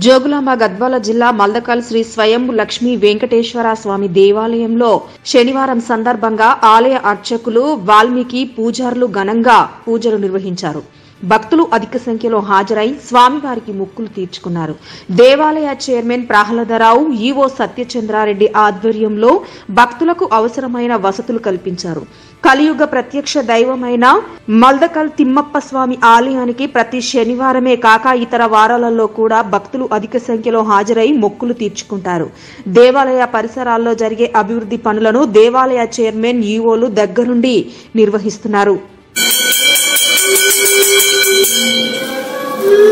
జోగులాంబ గద్వాల జిల్లా మల్దకల్ శ్రీ స్వయంభు లక్ష్మీ వెంకటేశ్వర స్వామి దేవాలయంలో శనివారం సందర్భంగా ఆలయ అర్చకులు వాల్మీకి పూజారులు ఘనంగా పూజలు నిర్వహించారు భక్తులు అధిక సంఖ్యలో హాజరై స్వామివారికి మొక్కులు తీర్చుకున్నారు దేవాలయ చైర్మన్ ప్రహ్లాదరావు ఈవో సత్యచంద్రారెడ్డి ఆధ్వర్యంలో భక్తులకు అవసరమైన వసతులు కల్పించారు కలియుగ ప్రత్యక్ష దైవమైన మల్దకల్ తిమ్మప్ప స్వామి ఆలయానికి ప్రతి శనివారమే కాక ఇతర వారాలలో కూడా భక్తులు అధిక సంఖ్యలో హాజరై మొక్కులు తీర్చుకుంటారు దేవాలయ పరిసరాల్లో జరిగే అభివృద్ధి పనులను దేవాలయ చైర్మన్ ఈవోలు దగ్గరుండి నిర్వహిస్తున్నారు Thank